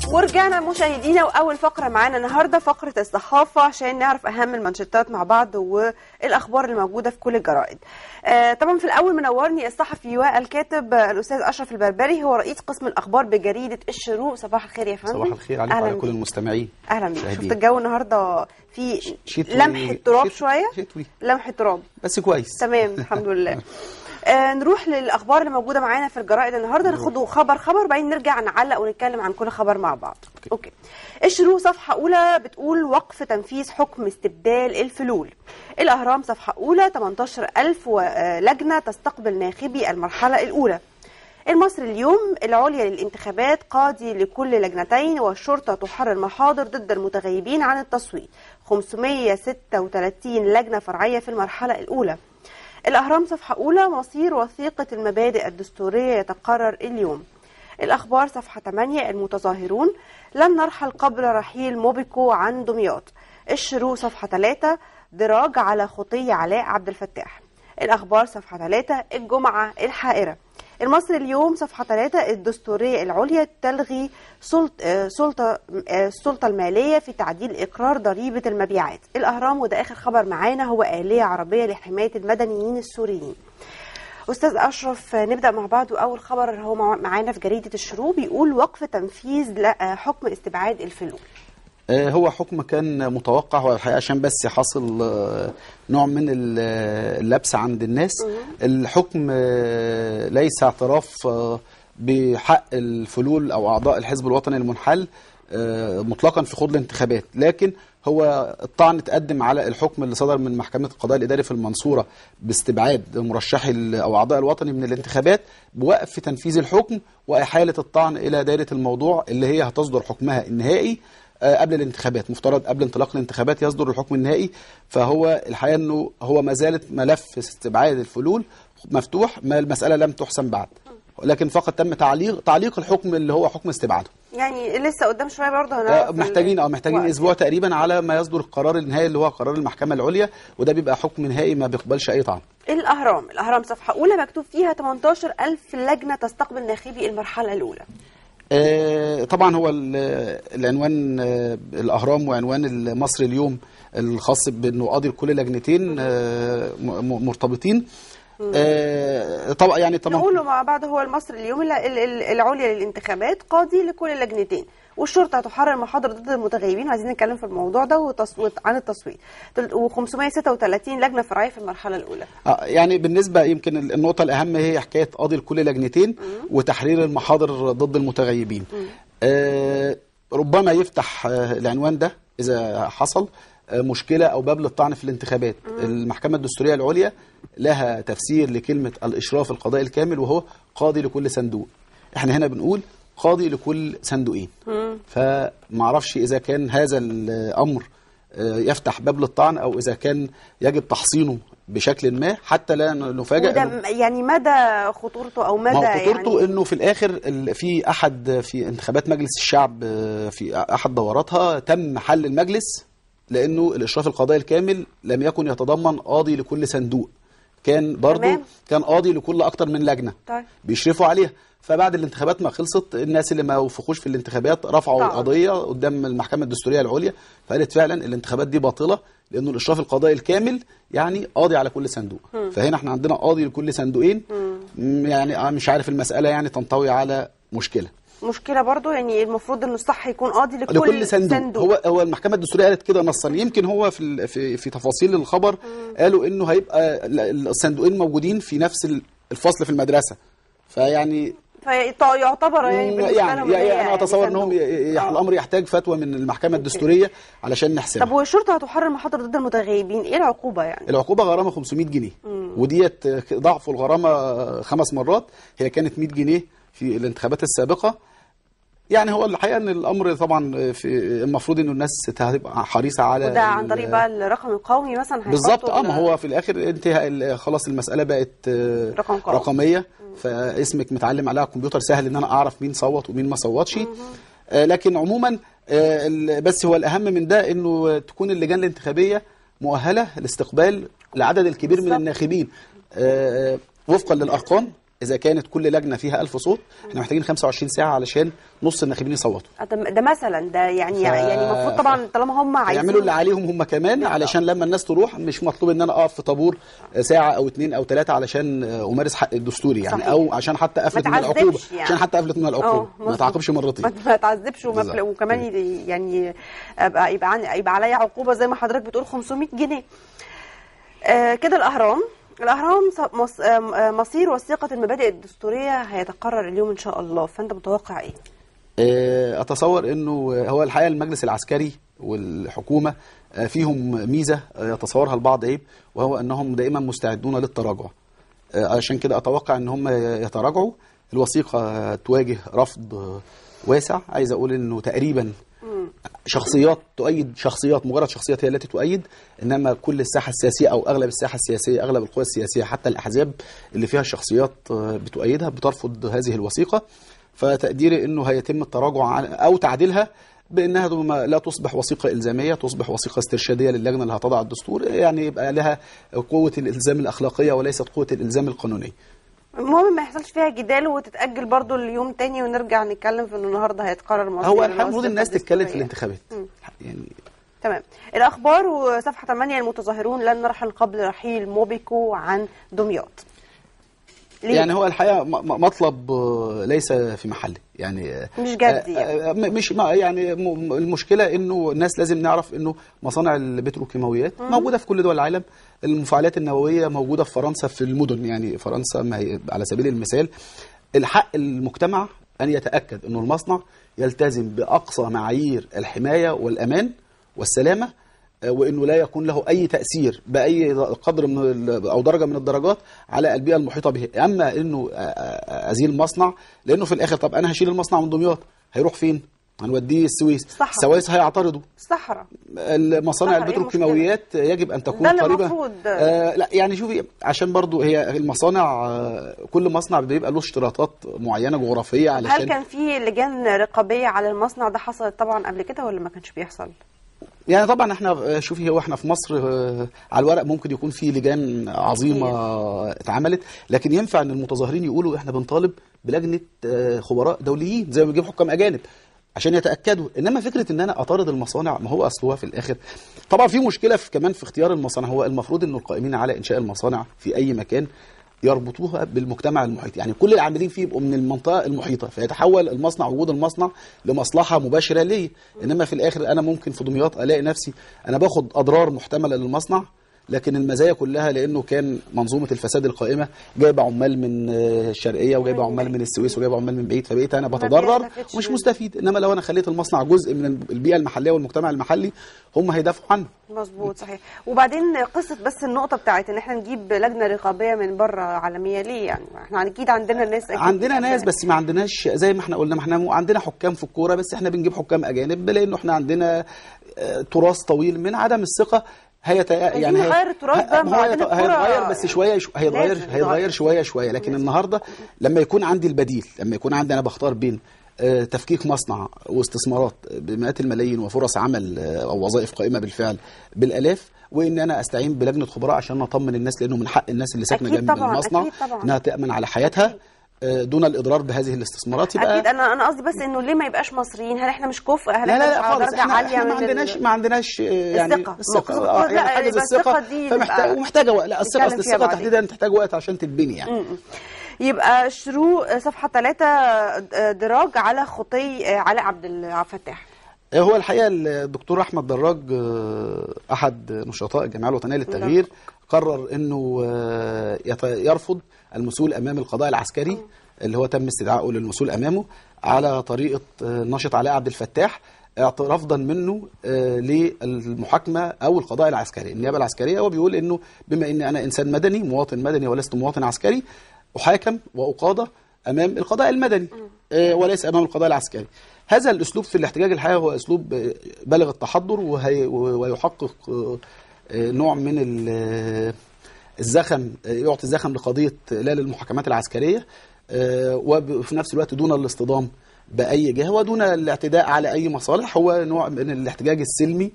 ورجعنا مشاهدينا واول فقره معانا النهارده فقره الصحافه عشان نعرف اهم المانشيتات مع بعض والاخبار اللي موجوده في كل الجرائد. آه طبعا في الاول منورني الصحفي والكاتب آه، الاستاذ اشرف البربري هو رئيس قسم الاخبار بجريده الشروق صباح الخير يا فندم. صباح الخير عليكم أهلاً وعلى كل بيك. المستمعين اهلا بيك مشاهدين. شفت الجو النهارده في شتوي- لمح تراب شتوي- شويه شتوي لمح تراب بس كويس تمام الحمد لله آه نروح للاخبار اللي موجوده معانا في الجرائد النهارده ناخده خبر خبر وبعدين نرجع نعلق ونتكلم عن كل خبر مع بعض اوكي, أوكي. الشروق صفحه اولى بتقول وقف تنفيذ حكم استبدال الفلول الاهرام صفحه اولى 18000 و- آه، لجنه تستقبل ناخبي المرحله الاولى المصري اليوم العليا للانتخابات قاضي لكل لجنتين والشرطة تحرر محاضر ضد المتغيبين عن التصويت 536 لجنة فرعية في المرحلة الأولى الأهرام صفحة أولى مصير وثيقة المبادئ الدستورية يتقرر اليوم الأخبار صفحة 8 المتظاهرون لن نرحل قبل رحيل موبيكو عن دمياط الشروق صفحة 3 دراج على خطي علاء عبد الفتاح الأخبار صفحة 3 الجمعة الحائرة المصري اليوم صفحة 3 الدستورية العليا تلغي سلط- آه، سلطة آه، السلطة المالية في تعديل إقرار ضريبة المبيعات الأهرام وده آخر خبر معانا هو آلية عربية لحماية المدنيين السوريين أستاذ أشرف آه، نبدأ مع بعض وأول خبر هو مع- معانا في جريدة الشروق بيقول وقف تنفيذ ل- آه، حكم استبعاد الفلول آه، هو حكم كان متوقع هو الحقيقه عشان بس حصل آه، نوع من ال- اللبس عند الناس الحكم آه، ليس اعتراف آه، بحق الفلول او اعضاء الحزب الوطني المنحل آه، مطلقا في خوض الانتخابات لكن هو الطعن تقدم على الحكم اللي صدر من محكمه القضاء الاداري في المنصوره باستبعاد مرشحي ال- او اعضاء الوطني من الانتخابات بوقف تنفيذ الحكم واحاله الطعن الى دائره الموضوع اللي هي هتصدر حكمها النهائي آه، قبل الانتخابات مفترض قبل انطلاق الانتخابات يصدر الحكم النهائي فهو الحقيقه انه هو ما زالت ملف استبعاد الفلول مفتوح ما المساله لم تحسم بعد لكن فقط تم تعليق تعليق الحكم اللي هو حكم استبعاده يعني لسه قدام شوية برضه آه، هنعرف محتاجين اه ال- محتاجين وقت. اسبوع تقريبا على ما يصدر القرار النهائي اللي هو قرار المحكمه العليا وده بيبقى حكم نهائي ما بيقبلش اي طعن الأهرام الأهرام صفحة أولى مكتوب فيها 18 ألف لجنة تستقبل ناخبي المرحلة الأولى آه، طبعا هو ال- العنوان آه، الاهرام وعنوان المصري اليوم الخاص بانه قاضي لكل لجنتين آه، م- م- مرتبطين آه، طبعا يعني طبعا نقوله مع بعض هو المصري اليوم ال- ال- ال- العليا للانتخابات قاضي لكل لجنتين والشرطه تحرر محاضر ضد المتغيبين عايزين نتكلم في الموضوع ده وتصويت عن التصويت و536 لجنه فرعيه في المرحله الاولى آه، يعني بالنسبه يمكن النقطه الاهم هي حكايه قاضي لكل لجنتين وتحرير المحاضر ضد المتغيبين آه، ربما يفتح آه، العنوان ده اذا حصل آه، مشكله او باب للطعن في الانتخابات المحكمه الدستوريه العليا لها تفسير لكلمه الاشراف القضائي الكامل وهو قاضي لكل صندوق احنا هنا بنقول قاضي لكل صندوقين فمعرفش اذا كان هذا الامر آه، يفتح باب للطعن او اذا كان يجب تحصينه بشكل ما حتى لا نفاجئ وده إنه- م- يعني مدى خطورته او مدى ما هو خطورته يعني انه في الاخر ال- في احد في انتخابات مجلس الشعب آه، في احد دوراتها تم حل المجلس لانه الاشراف القضائي الكامل لم يكن يتضمن قاضي لكل صندوق كان برضه تمام. كان قاضي لكل اكتر من لجنه طيب بيشرفوا عليها فبعد الانتخابات ما خلصت الناس اللي ما وفقوش في الانتخابات رفعوا طبعا. القضيه قدام المحكمه الدستوريه العليا فقالت فعلا الانتخابات دي باطله لانه الاشراف القضائي الكامل يعني قاضي على كل صندوق فهنا احنا عندنا قاضي لكل صندوقين م- يعني أنا مش عارف المساله يعني تنطوي على مشكله مشكله برضو يعني المفروض انه الصح يكون قاضي لكل, لكل صندوق, هو هو المحكمه الدستوريه قالت كده نصا يمكن هو في ال- في, في تفاصيل الخبر قالوا انه هيبقى ال- الصندوقين موجودين في نفس ال- الفصل في المدرسه فيعني فيعتبر يعني بالنسبه لهم يعني, إن هي يعني انا اتصور ان هم صندوق. ي- ي- آه. الامر يحتاج فتوى من المحكمه الدستوريه علشان طب نحسبها والشرطه هتحرر محاضر ضد المتغيبين ايه العقوبه يعني العقوبه غرامه 500 جنيه وديت ضعف الغرامه خمس مرات هي كانت 100 جنيه في الانتخابات السابقه يعني هو الحقيقه ان الامر طبعا في المفروض انه الناس هتبقى حريصه على وده عن ال- طريق بقى الرقم القومي مثلا هيحطوا بالظبط اه ال- ما هو في الاخر انت ال- خلاص المساله بقت آه، رقم قومي. رقميه فاسمك متعلم عليها على الكمبيوتر سهل ان انا اعرف مين صوت ومين ما صوتش آه، لكن عموما آه، ال- بس هو الاهم من ده انه تكون اللجان الانتخابيه مؤهله لاستقبال العدد الكبير من بالظبط. الناخبين آه، وفقا للارقام اذا كانت كل لجنه فيها 1000 صوت احنا محتاجين 25 ساعه علشان نص الناخبين يصوتوا آه، ده ده مثلا ده يعني ف- يعني المفروض طبعا طالما هم عايزين يعملوا اللي عليهم هم كمان علشان لما الناس تروح مش مطلوب ان انا اقف في طابور ساعه او اتنين او ثلاثه علشان امارس حق الدستوري يعني صحيح. او عشان حتى افلت من تعذبش العقوبه يعني. عشان حتى افلت من العقوبه اه ما مظبوط. تعاقبش مرتين ما- ما تعذبش وما بالظبط. وكمان ي- يعني ابقى يبقى عن يبقى عليا عقوبه زي ما حضرتك بتقول 500 جنيه آه كده الاهرام الاهرام ص- مص- آم، آه، مصير وثيقه المبادئ الدستوريه هيتقرر اليوم ان شاء الله فانت متوقع ايه آه، اتصور انه هو الحقيقه المجلس العسكري والحكومه آه، فيهم ميزه آه، يتصورها البعض عيب وهو انهم دائما مستعدون للتراجع آه، عشان كده اتوقع ان هم يتراجعوا الوثيقه تواجه رفض آه، واسع عايز اقول انه تقريبا شخصيات تؤيد شخصيات مجرد شخصيات هي التي تؤيد انما كل الساحه السياسيه او اغلب الساحه السياسيه اغلب القوى السياسيه حتى الاحزاب اللي فيها الشخصيات آه، بتؤيدها بترفض هذه الوثيقه فتقديري انه هيتم التراجع عن او تعديلها بانها ما لا تصبح وثيقه الزاميه تصبح وثيقه استرشاديه للجنه اللي هتضع الدستور يعني يبقى لها قوه الالزام الاخلاقيه وليست قوه الالزام القانونيه المهم ما يحصلش فيها جدال وتتاجل برضو اليوم تاني ونرجع نتكلم في انه النهارده هيتقرر مصير هو الحقيقه المفروض الوثيقة الناس تتكلم في الدستورية. الانتخابات يعني تمام الاخبار وصفحه 8 المتظاهرون لن نرحل قبل رحيل موبيكو عن دمياط ليه؟ يعني هو الحقيقه م- م- مطلب آه، ليس في محله يعني آه، مش جدي يعني. آه، آه، م- مش ما يعني م- م- المشكله انه الناس لازم نعرف انه مصانع البتروكيماويات موجوده في كل دول العالم المفاعلات النوويه موجوده في فرنسا في المدن يعني فرنسا ما هي على سبيل المثال الحق المجتمع ان يتاكد انه المصنع يلتزم باقصى معايير الحمايه والامان والسلامه آه، وانه لا يكون له اي تاثير باي قدر من ال- او درجه من الدرجات على البيئه المحيطه به اما انه آه، آه، ازيل المصنع لانه في الاخر طب انا هشيل المصنع من دمياط هيروح فين هنوديه السويس صحراء. السويس هيعترضوا الصحراء المصانع صحراء، إيه البتروكيماويات يجب ان تكون ده اللي قريبه المفروض. آه لا يعني شوفي عشان برضو هي المصانع آه كل مصنع بيبقى له اشتراطات معينه جغرافيه هل علشان كان في لجان رقابيه على المصنع ده حصلت طبعا قبل كده ولا ما كانش بيحصل يعني طبعا احنا آه، شوفي هو احنا في مصر آه، على الورق ممكن يكون في لجان عظيمه آه، اتعملت لكن ينفع ان المتظاهرين يقولوا احنا بنطالب بلجنه آه، خبراء دوليين زي ما بيجيب حكام اجانب عشان يتاكدوا انما فكره ان انا اطارد المصانع ما هو اصل هو في الاخر طبعا في مشكله في كمان في اختيار المصانع هو المفروض ان القائمين على انشاء المصانع في اي مكان يربطوها بالمجتمع المحيط يعني كل العاملين فيه يبقوا من المنطقه المحيطه فيتحول المصنع وجود المصنع لمصلحه مباشره ليا انما في الاخر انا ممكن في دمياط الاقي نفسي انا باخد اضرار محتمله للمصنع لكن المزايا كلها لانه كان منظومه الفساد القائمه جايبه عمال من آه، الشرقيه وجايبه عمال من السويس وجايبه عمال من بعيد فبقيت انا بتضرر بيستفدش ومش منه. مستفيد انما لو انا خليت المصنع جزء من البيئه المحليه والمجتمع المحلي هم هيدافعوا عنه مظبوط صحيح وبعدين قصه بس النقطه بتاعت ان احنا نجيب لجنه رقابيه من بره عالميه ليه يعني احنا اكيد عندنا ناس أكيد عندنا ناس بس ما عندناش زي ما احنا قلنا ما احنا مو- عندنا حكام في الكوره بس احنا بنجيب حكام اجانب لانه احنا عندنا آه، تراث طويل من عدم الثقه هيت يعني هي- نغير التراث ده، ه- ما هو عندنا هيت- الكرة هيتغير بس شويه شو- هيتغير لازم هيتغير يتغير. شويه شويه لكن النهارده لما يكون عندي البديل لما يكون عندي انا بختار بين آه، تفكيك مصنع واستثمارات بمئات الملايين وفرص عمل آه، او وظائف قائمه بالفعل بالالاف وان انا استعين بلجنه خبراء عشان اطمن الناس لانه من حق الناس اللي ساكنه أكيد جنب طبعاً، المصنع أكيد طبعاً. انها تامن على حياتها آه، دون الاضرار بهذه الاستثمارات يبقى اكيد انا انا قصدي بس انه ليه ما يبقاش مصريين هل احنا مش كفء هل لا احنا لا مش لا على خالص درجه احنا, عاليه احنا ما من عندناش ال- ما عندناش آه، يعني الثقة. الثقه مقصود- آه، لا، يعني حاجز يبقى الثقه الثقة دي فمحتاج نبقى ومحتاجه وقت لا الثقه نتكلم فيها الثقه بعدين. تحديدا تحتاج وقت عشان تتبني يعني يبقى شروق صفحه ثلاثة دراج على خطي علاء عبد الفتاح هو الحقيقه الدكتور احمد دراج آه، احد نشطاء الجمعيه الوطنيه للتغيير قرر انه آه، يت- يرفض المثول امام القضاء العسكري اللي هو تم استدعائه للمثول امامه على طريقه آه، الناشط علاء عبد الفتاح اعت- رفضا منه آه، للمحاكمه او القضاء العسكري النيابه العسكريه هو بيقول انه بما ان انا انسان مدني مواطن مدني ولست مواطن عسكري احاكم واقاضى امام القضاء المدني آه، وليس امام القضاء العسكري هذا الاسلوب في الاحتجاج الحقيقه هو اسلوب آه، بالغ التحضر وهي ويحقق آه، آه، نوع من ال- الزخم آه، يعطي الزخم لقضيه لا للمحاكمات العسكريه آه، وفي نفس الوقت دون الاصطدام باي جهه ودون الاعتداء على اي مصالح هو نوع من الاحتجاج السلمي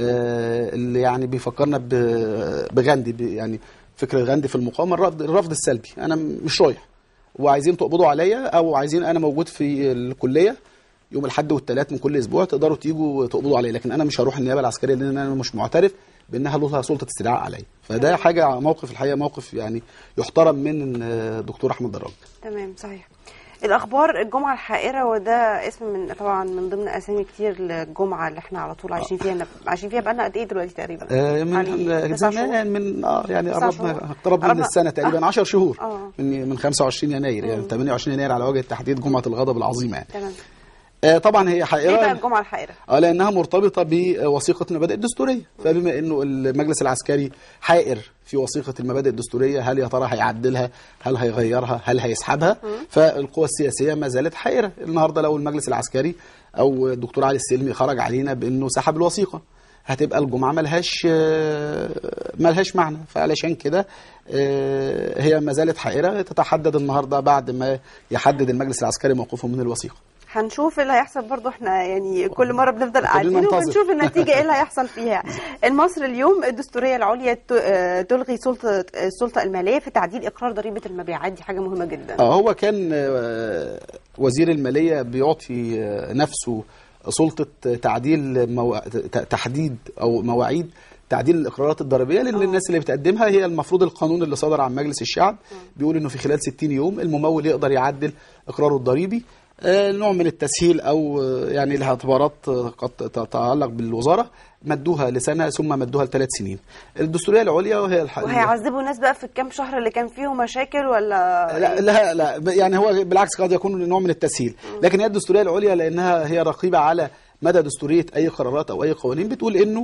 آه، اللي يعني بيفكرنا ب- بغاندي ب- يعني فكر غاندي في المقاومه الرفض الرفض السلبي انا مش رايح وعايزين تقبضوا عليا او عايزين انا موجود في الكليه يوم الاحد والثلاث من كل اسبوع تقدروا تيجوا تقبضوا عليا لكن انا مش هروح النيابه العسكريه لان انا مش معترف بانها لها سلطه استدعاء عليا فده حاجه موقف الحقيقه موقف يعني يحترم من الدكتور احمد دراج تمام صحيح الاخبار الجمعه الحائره وده اسم من طبعا من ضمن اسامي كتير للجمعه اللي احنا على طول عايشين فيها عايشين فيها بقالنا قد ايه دلوقتي تقريبا آه من يعني تسع شهور؟ زمان من اه يعني تسع قربنا شهور. اقتربنا من قربنا- السنه تقريبا 10 شهور آه. من من 25 يناير يعني 28 يناير على وجه التحديد جمعه الغضب العظيمه يعني تمام آه طبعا هي ايه بقى حائره الجمعه الحائره اه لانها مرتبطه بوثيقه المبادئ الدستوريه فبما انه المجلس العسكري حائر في وثيقه المبادئ الدستوريه هل يا ترى هيعدلها هل هيغيرها هل هيسحبها فالقوى السياسيه ما زالت حائره النهارده لو المجلس العسكري او الدكتور علي السلمي خرج علينا بانه سحب الوثيقه هتبقى الجمعه ملهاش آه، ملهاش معنى فعلشان كده آه، هي ما زالت حائره تتحدد النهارده بعد ما يحدد المجلس العسكري موقفه من الوثيقه هنشوف ايه اللي هيحصل برضو احنا يعني كل مره بنفضل قاعدين ننتظر. وبنشوف النتيجه ايه اللي هيحصل فيها المصري اليوم الدستوريه العليا ت- آه، تلغي سلطه السلطه الماليه في تعديل اقرار ضريبه المبيعات دي حاجه مهمه جدا اه هو كان آه، وزير الماليه بيعطي آه، نفسه سلطه تعديل مو... ت- تحديد او مواعيد تعديل الاقرارات الضريبيه لان الناس اللي بتقدمها هي المفروض القانون اللي صدر عن مجلس الشعب بيقول انه في خلال 60 يوم الممول يقدر يعدل اقراره الضريبي آه، نوع من التسهيل او آه، يعني لها اعتبارات آه، قد تتعلق بالوزاره مدوها لسنه ثم مدوها لثلاث سنين الدستوريه العليا وهي الح... وهيعذبوا الناس بقى في الكام شهر اللي كان فيهم مشاكل ولا لا لا لا ب- يعني هو بالعكس قد يكون نوع من التسهيل لكن هي الدستوريه العليا لانها هي رقيبه على مدى دستوريه اي قرارات او اي قوانين بتقول انه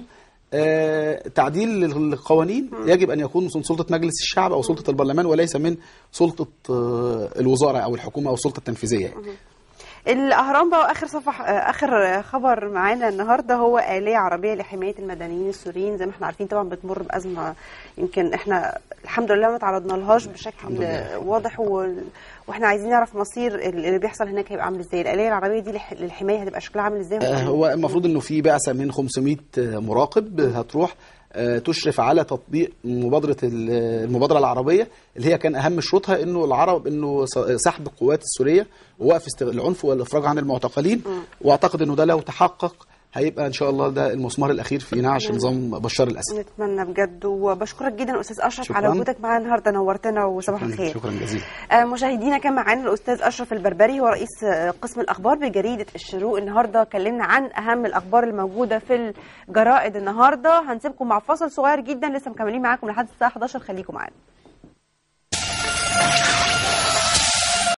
آه تعديل القوانين يجب ان يكون من سلطه مجلس الشعب او سلطه البرلمان وليس من سلطه آه الوزاره او الحكومه او السلطه التنفيذيه يعني. الاهرام بقى اخر صفح اخر خبر معانا النهارده هو آلية عربيه لحمايه المدنيين السوريين زي ما احنا عارفين طبعا بتمر بازمه يمكن احنا الحمد لله ما تعرضنا لهاش بشكل لله. واضح و... واحنا عايزين نعرف مصير اللي بيحصل هناك هيبقى عامل ازاي الآلية العربيه دي لح- للحمايه هتبقى شكلها عامل ازاي آه، هو المفروض انه في بعثه من 500 مراقب هتروح آه، تشرف على تطبيق مبادره ال- المبادره العربيه اللي هي كان اهم شروطها انه العرب انه س- سحب القوات السوريه ووقف استغ- العنف والافراج عن المعتقلين واعتقد انه ده لو تحقق هيبقى ان شاء الله ده المسمار الاخير في نعش نظام بشار الاسد نتمنى بجد وبشكرك جدا استاذ اشرف على شكراً. وجودك معانا النهارده نورتنا وصباح الخير شكرا جزيلا آه، مشاهدينا كان معانا الاستاذ اشرف البربري هو رئيس آه، قسم الاخبار بجريده الشروق النهارده كلمنا عن اهم الاخبار الموجوده في الجرائد النهارده هنسيبكم مع فاصل صغير جدا لسه مكملين معاكم لحد الساعه 11 خليكم معانا